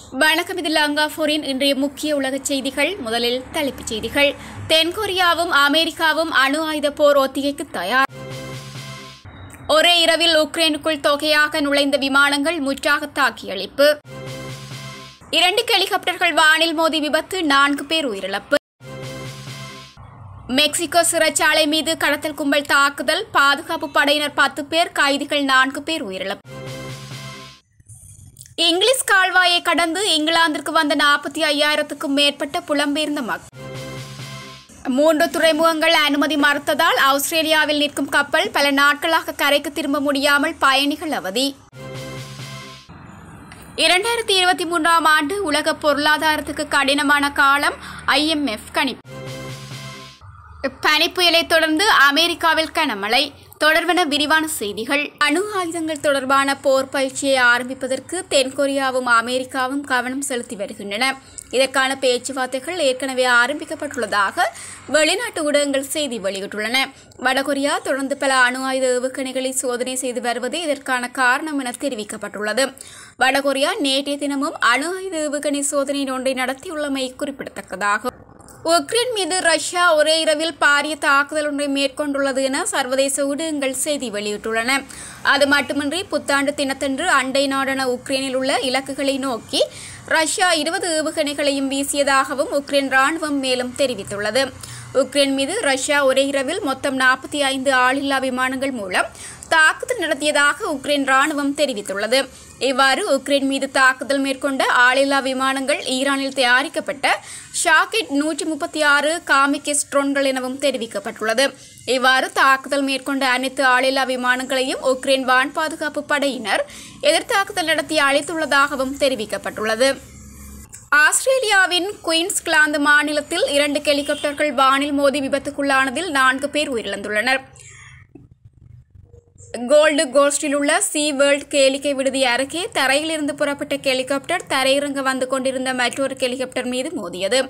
வணக்கம் இது லங்காபூரின் இன்றைய முக்கிய உலகச் செய்திகள் முதலில் தலைப்புச் செய்திகள் தென்கொரியாவும் அமெரிக்காவும் அணு ஆயுத போர் ஒத்திகைக்கு தயார் ஒரே இரவில் உக்ரைனுக்குள் தொகையாக நுழைந்த விமானங்கள் முற்றாக தாக்கியளிப்பு இரண்டு ஹெலிகாப்டர்கள் வானில் மோதி விபத்து நான்கு பேர் உயிரிழப்பு மெக்சிகோ சிறைச்சாலை மீது கடத்தல் கும்பல் தாக்குதல் பாதுகாப்பு படையினர் பத்து பேர் கைதிகள் நான்கு பேர் உயிரிழப்பு இங்கிலீஷ் கால்வாயை கடந்து இங்கிலாந்திற்கு வந்த நாற்பத்தி ஐயாயிரத்துக்கும் மேற்பட்ட புலம்பெயர்ந்த மக்கள் மூன்று துறைமுகங்கள் அனுமதி மறுத்ததால் ஆஸ்திரேலியாவில் நிற்கும் கப்பல் பல நாட்களாக கரைக்கு திரும்ப முடியாமல் பயணிகள் அவதி இரண்டாயிரத்தி இருபத்தி மூன்றாம் ஆண்டு உலக பொருளாதாரத்துக்கு கடினமான காலம் ஐஎம்எஃப் கணிப்பு பனிப்புயலை தொடர்ந்து அமெரிக்காவில் கனமழை தொடர்பான விரிவான செய்திகள் அணு ஆயுதங்கள் தொடர்பான போர் பயிற்சியை ஆரம்பிப்பதற்கு தென்கொரியாவும் அமெரிக்காவும் கவனம் செலுத்தி வருகின்றன இதற்கான பேச்சுவார்த்தைகள் ஏற்கனவே ஆரம்பிக்கப்பட்டுள்ளதாக வெளிநாட்டு ஊடகங்கள் செய்தி வெளியிட்டுள்ளன வடகொரியா தொடர்ந்து பல அணு ஆயுத ஏவுகணைகளை சோதனை செய்து வருவது இதற்கான காரணம் என தெரிவிக்கப்பட்டுள்ளது வடகொரியா நேற்றைய தினமும் அணு ஆயுத ஏவுகணை சோதனை ஒன்றை நடத்தியுள்ளமை குறிப்பிடத்தக்கதாகும் உக்ரைன் மீது ரஷ்யா ஒரே இரவில் பாரிய தாக்குதல் ஒன்றை மேற்கொண்டுள்ளது என சர்வதேச ஊடகங்கள் செய்தி வெளியிட்டுள்ளன அது மட்டுமின்றி புத்தாண்டு தினத்தன்று அண்டை நாடான உக்ரைனில் உள்ள இலக்குகளை நோக்கி ரஷ்யா இருபது ஏவுகணைகளையும் வீசியதாகவும் உக்ரைன் ராணுவம் மேலும் தெரிவித்துள்ளது உக்ரைன் மீது ரஷ்யா ஒரே இரவில் மொத்தம் நாற்பத்தி ஐந்து ஆளில்லா விமானங்கள் மூலம் தாக்குதல் நடத்தியதாக உக்ரைன் ராணுவம் தெரிவித்துள்ளது இவ்வாறு உக்ரைன் மீது தாக்குதல் மேற்கொண்ட ஆளில்லா விமானங்கள் ஈரானில் தயாரிக்கப்பட்ட ஷாக்கெட் நூற்றி முப்பத்தி ஆறு காமிகெஸ் ட்ரோன்கள் எனவும் தெரிவிக்கப்பட்டுள்ளது இவ்வாறு தாக்குதல் மேற்கொண்ட அனைத்து ஆளில்லா விமானங்களையும் உக்ரைன் வான் பாதுகாப்பு படையினர் எதிர்த்தாக்குதல் நடத்தி அழைத்துள்ளதாகவும் தெரிவிக்கப்பட்டுள்ளது ஆஸ்திரேலியாவின் குயின்ஸ்கிளாந்து மாநிலத்தில் இரண்டு ஹெலிகாப்டர்கள் வானில் மோதி விபத்துக்குள்ளானதில் நான்கு பேர் உயிரிழந்துள்ளனர் கோல்டு கோஸ்டில் உள்ள சி வேர்ல்ட் கேளிக்கை விடுதி அருகே தரையிலிருந்து புறப்பட்ட ஹெலிகாப்டர் தரையிறங்க வந்து கொண்டிருந்த மற்றொரு ஹெலிகாப்டர் மீது மோதியது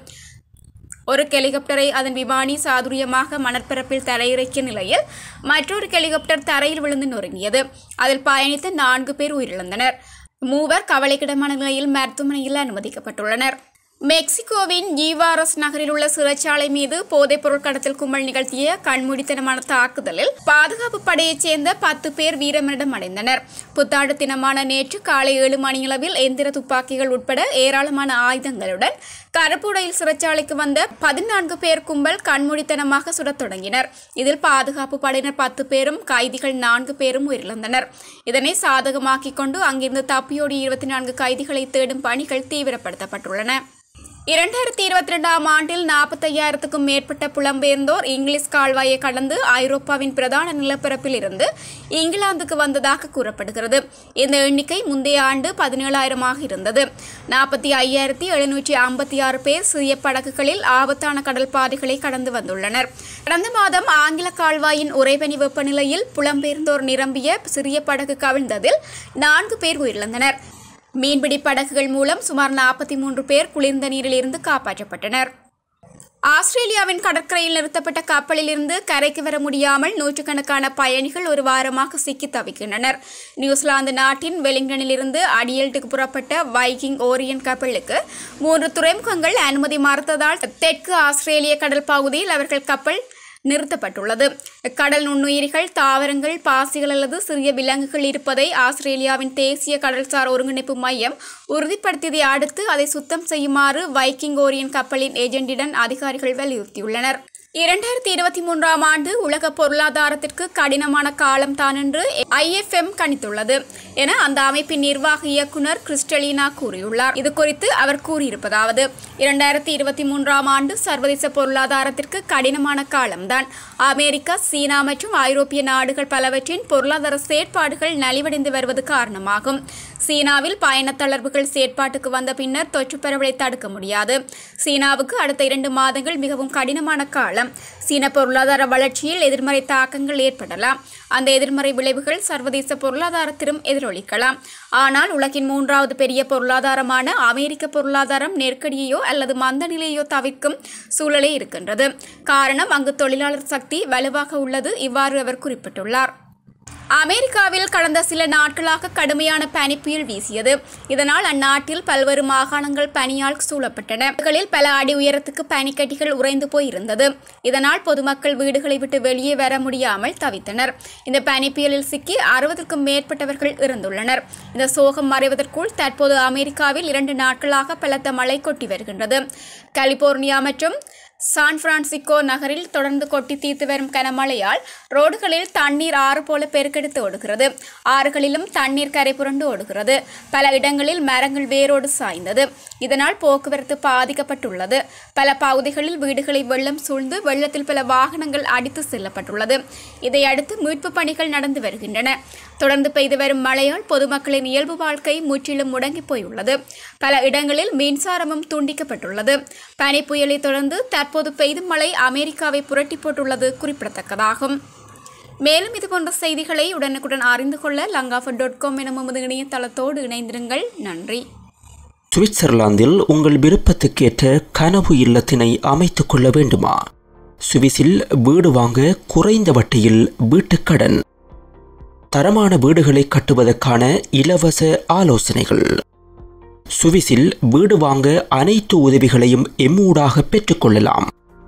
ஒரு ஹெலிகாப்டரை அதன் விமானி சாதுரியமாக மணற்பரப்பில் தரையிறக்கிய நிலையில் மற்றொரு ஹெலிகாப்டர் தரையில் விழுந்து நொறுங்கியது அதில் பயணித்த நான்கு பேர் உயிரிழந்தனர் மூவர் கவலைக்கிடமான நிலையில் மருத்துவமனையில் அனுமதிக்கப்பட்டுள்ளனர் மெக்சிகோவின் ஈவாரஸ் நகரில் உள்ள சிறைச்சாலை மீது போதைப்பொருள் கடத்தல் கும்பல் நிகழ்த்திய கண்மூடித்தனமான தாக்குதலில் பாதுகாப்பு படையைச் சேர்ந்த பத்து பேர் வீரமரணம் அடைந்தனர் புத்தாண்டு தினமான நேற்று காலை ஏழு மணியளவில் எந்திர துப்பாக்கிகள் உட்பட ஏராளமான ஆயுதங்களுடன் கருப்புடையில் சிறைச்சாலைக்கு வந்த பதினான்கு பேர் கும்பல் கண்மூடித்தனமாக சுடத் தொடங்கினர் இதில் பாதுகாப்பு படையினர் பத்து பேரும் கைதிகள் நான்கு பேரும் உயிரிழந்தனர் இதனை சாதகமாக்கிக் கொண்டு அங்கிருந்து தப்பியோடி இருபத்தி நான்கு கைதிகளை தேடும் பணிகள் தீவிரப்படுத்தப்பட்டுள்ளன இரண்டாயிரத்தி இருபத்தி ரெண்டாம் ஆண்டில் நாற்பத்தையாயிரத்துக்கும் மேற்பட்ட புலம்பெயர்ந்தோர் இங்கிலீஷ் கால்வாயை கடந்து ஐரோப்பாவின் பிரதான நிலப்பரப்பில் இருந்து இங்கிலாந்துக்கு வந்ததாக கூறப்படுகிறது இந்த எண்ணிக்கை முந்தைய ஆண்டு பதினேழாயிரமாக இருந்தது நாற்பத்தி ஐயாயிரத்தி எழுநூற்றி ஐம்பத்தி ஆறு பேர் சிறிய படகுகளில் ஆபத்தான கடல் பாதைகளை கடந்து வந்துள்ளனர் கடந்த மாதம் ஆங்கில கால்வாயின் உறைபனி வெப்பநிலையில் புலம்பெயர்ந்தோர் நிரம்பிய சிறிய படகு கவிழ்ந்ததில் நான்கு பேர் உயிரிழந்தனர் மீன்பிடி படகுகள் மூலம் சுமார் நாற்பத்தி மூன்று பேர் குளிர்ந்த நீரில் இருந்து காப்பாற்றப்பட்டனர் ஆஸ்திரேலியாவின் கடற்கரையில் நிறுத்தப்பட்ட கப்பலில் இருந்து கரைக்கு வர முடியாமல் நூற்றுக்கணக்கான பயணிகள் ஒரு வாரமாக சிக்கி தவிக்கின்றனர் நியூசிலாந்து நாட்டின் வெலிங்டனில் இருந்து அடியல்ட்டுக்கு புறப்பட்ட வைக்கிங் ஓரியன் கப்பலுக்கு மூன்று துறைமுகங்கள் அனுமதி மறுத்ததால் தெற்கு ஆஸ்திரேலிய கடல் பகுதியில் அவர்கள் கப்பல் நிறுத்தப்பட்டுள்ளது கடல் நுண்ணுயிரிகள் தாவரங்கள் பாசிகள் அல்லது சிறிய விலங்குகள் இருப்பதை ஆஸ்திரேலியாவின் தேசிய கடல்சார் ஒருங்கிணைப்பு மையம் உறுதிப்படுத்தியதை அடுத்து அதை சுத்தம் செய்யுமாறு வைக்கிங் ஓரியன் கப்பலின் ஏஜெண்டிடன் அதிகாரிகள் வலியுறுத்தியுள்ளனர் இரண்டாயிரத்தி இருபத்தி மூன்றாம் ஆண்டு உலக பொருளாதாரத்திற்கு கடினமான காலம் தான் என்று ஐஎஃப்எம் கணித்துள்ளது என அந்த அமைப்பின் நிர்வாக இயக்குனர் கிறிஸ்டலினா கூறியுள்ளார் இது குறித்து அவர் கூறியிருப்பதாவது இரண்டாயிரத்தி இருபத்தி மூன்றாம் ஆண்டு சர்வதேச பொருளாதாரத்திற்கு கடினமான காலம்தான் அமெரிக்கா சீனா மற்றும் ஐரோப்பிய நாடுகள் பலவற்றின் பொருளாதார செயற்பாடுகள் நலிவடைந்து வருவது காரணமாகும் சீனாவில் பயண தளர்வுகள் செயற்பாட்டுக்கு வந்த பின்னர் தொற்று பரவலை தடுக்க முடியாது சீனாவுக்கு அடுத்த இரண்டு மாதங்கள் மிகவும் கடினமான காலம் சீன பொருளாதார வளர்ச்சியில் எதிர்மறை தாக்கங்கள் ஏற்படலாம் அந்த எதிர்மறை விளைவுகள் சர்வதேச பொருளாதாரத்திலும் எதிரொலிக்கலாம் ஆனால் உலகின் மூன்றாவது பெரிய பொருளாதாரமான அமெரிக்க பொருளாதாரம் நெருக்கடியையோ அல்லது மந்த நிலையோ தவிர்க்கும் சூழலே இருக்கின்றது காரணம் அங்கு தொழிலாளர் சக்தி வலுவாக உள்ளது இவ்வாறு அவர் குறிப்பிட்டுள்ளார் அமெரிக்காவில் கடந்த சில நாட்களாக கடுமையான பனிப்புயல் வீசியது இதனால் அந்நாட்டில் பல்வேறு மாகாணங்கள் பனியால் சூழப்பட்டன வீடுகளில் பல அடி உயரத்துக்கு பனிக்கட்டிகள் உறைந்து போயிருந்தது இதனால் பொதுமக்கள் வீடுகளை விட்டு வெளியே வர முடியாமல் தவித்தனர் இந்த பனிப்புயலில் சிக்கி அறுபதுக்கும் மேற்பட்டவர்கள் இறந்துள்ளனர் இந்த சோகம் மறைவதற்குள் தற்போது அமெரிக்காவில் இரண்டு நாட்களாக பலத்த மழை கொட்டி வருகின்றது கலிபோர்னியா மற்றும் சான் பிரான்சிஸ்கோ நகரில் தொடர்ந்து கொட்டி தீர்த்து வரும் கனமழையால் ரோடுகளில் தண்ணீர் ஆறு போல பெருக்கெடுத்து ஓடுகிறது ஆறுகளிலும் தண்ணீர் கரை புரண்டு ஓடுகிறது பல இடங்களில் மரங்கள் வேரோடு சாய்ந்தது இதனால் போக்குவரத்து பாதிக்கப்பட்டுள்ளது பல பகுதிகளில் வீடுகளை வெள்ளம் சூழ்ந்து வெள்ளத்தில் பல வாகனங்கள் அடித்து செல்லப்பட்டுள்ளது இதையடுத்து மீட்பு பணிகள் நடந்து வருகின்றன தொடர்ந்து பெய்து வரும் மழையால் பொதுமக்களின் இயல்பு வாழ்க்கை முற்றிலும் முடங்கி போயுள்ளது பல இடங்களில் மின்சாரமும் துண்டிக்கப்பட்டுள்ளது பனி புயலை தொடர்ந்து தற்போது பெய்தும் மழை அமெரிக்காவை புரட்டி போட்டுள்ளது குறிப்பிடத்தக்கதாகும் மேலும் இதுபோன்ற செய்திகளை உடனுக்குடன் அறிந்து கொள்ள லங்காஃபர் டாட் காம் எனும் நமது இணையதளத்தோடு இணைந்திருங்கள் நன்றி சுவிட்சர்லாந்தில் உங்கள் விருப்பத்துக்கேற்ற கனவு இல்லத்தினை அமைத்துக் கொள்ள வேண்டுமா சுவிஸில் வீடு வாங்க குறைந்த வட்டியில் வீட்டுக்கடன் தரமான வீடுகளை கட்டுவதற்கான இலவச ஆலோசனைகள் சுவிஸில் வீடு வாங்க அனைத்து உதவிகளையும் எம்மூடாக பெற்றுக்கொள்ளலாம்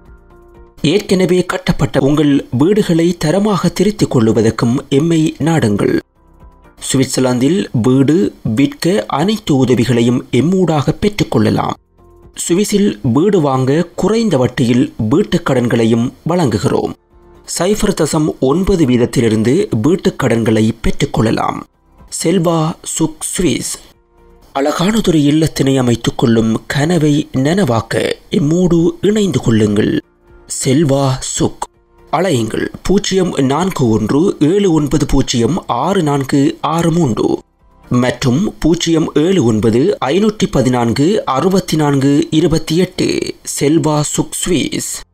ஏற்கனவே கட்டப்பட்ட உங்கள் வீடுகளை தரமாக திருத்திக் கொள்ளுவதற்கும் எம்மை நாடுங்கள் சுவிட்சர்லாந்தில் வீடு விற்க அனைத்து உதவிகளையும் எம்மூடாக பெற்றுக்கொள்ளலாம் சுவிஸில் வீடு வாங்க குறைந்த வட்டியில் வீட்டுக் கடன்களையும் வழங்குகிறோம் சைஃபர் தசம் ஒன்பது வீதத்திலிருந்து வீட்டுக் கடன்களை பெற்றுக்கொள்ளலாம் செல்வா சுக் சுவிஸ் அழகானதொரு இல்லத்தினை அமைத்துக் கொள்ளும் கனவை நனவாக்க எம்மோடு இணைந்து கொள்ளுங்கள் செல்வா சுக் அலையுங்கள் பூஜ்ஜியம் நான்கு ஒன்று ஏழு ஒன்பது பூஜ்ஜியம் ஆறு நான்கு ஆறு மூன்று மற்றும் பூஜ்ஜியம் ஏழு ஒன்பது ஐநூற்றி பதினான்கு அறுபத்தி நான்கு இருபத்தி எட்டு செல்வா சுக் ஸ்வீஸ்